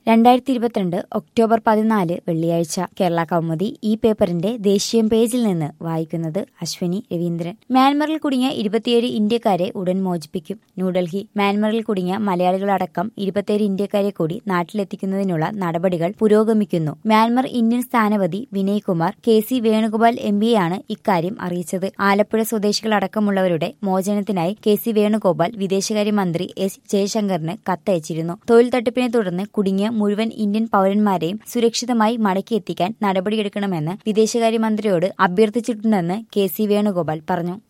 രണ്ടായിരത്തി ഇരുപത്തിരണ്ട് ഒക്ടോബർ പതിനാല് വെള്ളിയാഴ്ച കേരള കൗമുദി ഈ പേപ്പറിന്റെ ദേശീയ പേജിൽ നിന്ന് വായിക്കുന്നത് അശ്വിനി രവീന്ദ്രൻ മ്യാൻമറിൽ കുടുങ്ങിയ ഇരുപത്തിയേഴ് ഇന്ത്യക്കാരെ ഉടൻ മോചിപ്പിക്കും ന്യൂഡൽഹി മ്യാൻമറിൽ കുടുങ്ങിയ മലയാളികളടക്കം ഇരുപത്തിയേഴ് ഇന്ത്യക്കാരെ കൂടി നാട്ടിലെത്തിക്കുന്നതിനുള്ള നടപടികൾ പുരോഗമിക്കുന്നു മ്യാൻമർ ഇന്ത്യൻ സ്ഥാനപതി Vinay Kumar K C Venugopal M പിയാണ് ഇക്കാര്യം അറിയിച്ചത് ആലപ്പുഴ സ്വദേശികളടക്കമുള്ളവരുടെ മോചനത്തിനായി കെ സി വേണുഗോപാൽ വിദേശകാര്യമന്ത്രി എസ് ജയശങ്കറിന് കത്തയച്ചിരുന്നു തൊഴിൽ തട്ടിപ്പിനെ തുടർന്ന് കുടുങ്ങിയ മുഴുവൻ ഇന്ത്യൻ പൌരന്മാരെയും സുരക്ഷിതമായി മടക്കിയെത്തിക്കാൻ നടപടിയെടുക്കണമെന്ന് വിദേശകാര്യമന്ത്രിയോട് അഭ്യർത്ഥിച്ചിട്ടുണ്ടെന്ന് കെ സി വേണുഗോപാൽ പറഞ്ഞു